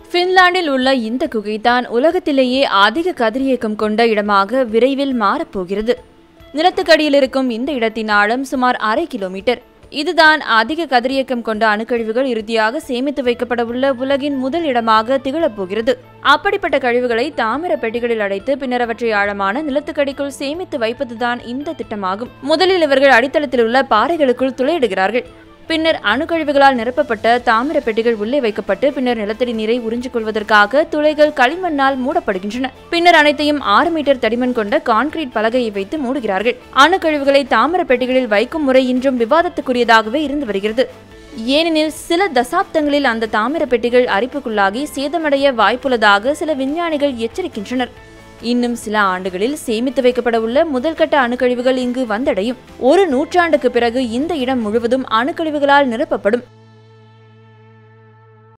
பின்லாந்தில் உள்ள இந்த குகைதான் உலகத்திலேயே அதிக கதிரியக்கம் கொண்ட இடமாக விரைவில் மாறப்போகிறது நிலத்துக்கடியில் இருக்கும் இந்த இடத்தின் ஆழம் சுமார் அரை கிலோமீட்டர் இதுதான் அதிக கதிரியக்கம் கொண்ட அணுக்கழிவுகள் இறுதியாக சேமித்து வைக்கப்படவுள்ள உலகின் முதல் இடமாக திகழப்போகிறது அப்படிப்பட்ட கழிவுகளை தாமிர பெட்டிகளில் அடைத்து பின்னர் அவற்றை ஆழமான நிலத்துக்கடிக்குள் சேமித்து வைப்பதுதான் இந்த திட்டமாகும் முதலில் இவர்கள் அடித்தளத்தில் உள்ள பாறைகளுக்குள் துளையிடுகிறார்கள் பின்னர் அணுக்கழிவுகளால் நிரப்பப்பட்ட தாமிர பெட்டிகள் உள்ளே வைக்கப்பட்டு பின்னர் நிலத்தடி நீரை உறிஞ்சிக் கொள்வதற்காக துளைகள் களிமண்ணால் மூடப்படுகின்றன பின்னர் அனைத்தையும் ஆறு மீட்டர் தடிமன் கொண்ட கான்கிரீட் பலகையை வைத்து மூடுகிறார்கள் அணுக்கழிவுகளை தாமிர பெட்டிகளில் வைக்கும் முறை இன்றும் விவாதத்துக்குரியதாகவே இருந்து வருகிறது ஏனெனில் சில தசாப்தங்களில் அந்த தாமிர பெட்டிகள் அரிப்புக்குள்ளாகி சேதமடைய வாய்ப்புள்ளதாக சில விஞ்ஞானிகள் எச்சரிக்கின்றனர் இன்னும் சில ஆண்டுகளில் சேமித்து வைக்கப்பட உள்ள முதல்கட்ட அணுக்கழிவுகள் இங்கு வந்தடையும் ஒரு நூற்றாண்டுக்கு பிறகு இந்த இடம் முழுவதும் அணுக்கழிவுகளால் நிரப்பப்படும்